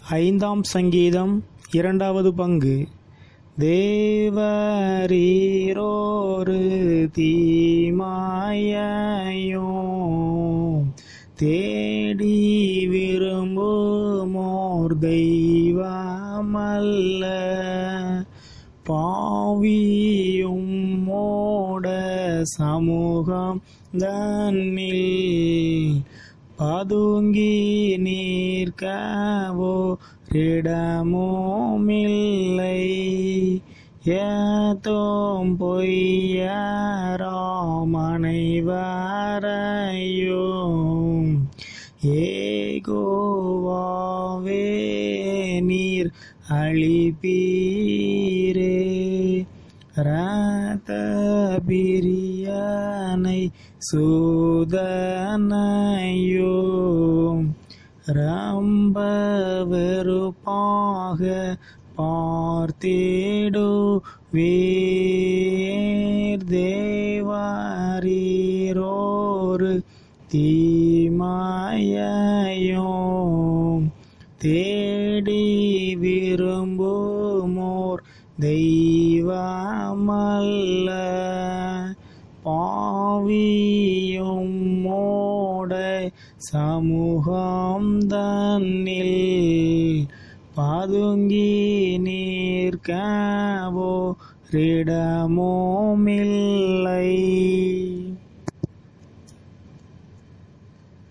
ஐந்தாம் சங்கீதம் இரண்டாவது பங்கு தேவரீரோரு தீமாயையும் தேடி விரும்புமோர் தெய்வமல்ல பாவியும் மோட சமூகம் தன்னில் பதுங்கி நீர்க்கவோ இடமுமில்லை ஏத்தோம் பொய்யராமனைவரையும் ஏகோவாவே நீர் அழிப்பீரே ரத்த பிரியனை சூதனையும் ரம்ப வெறுப்பாக பார்த்திடு வீர் தேவாரீரோரு தீமாயையும் தேடி விரும்புமோர் தெய்வமல்ல பாவியும் மோட சமூகம் தன்னில் பதுங்கி நீர்க்கவோ ரிடமோமில்லை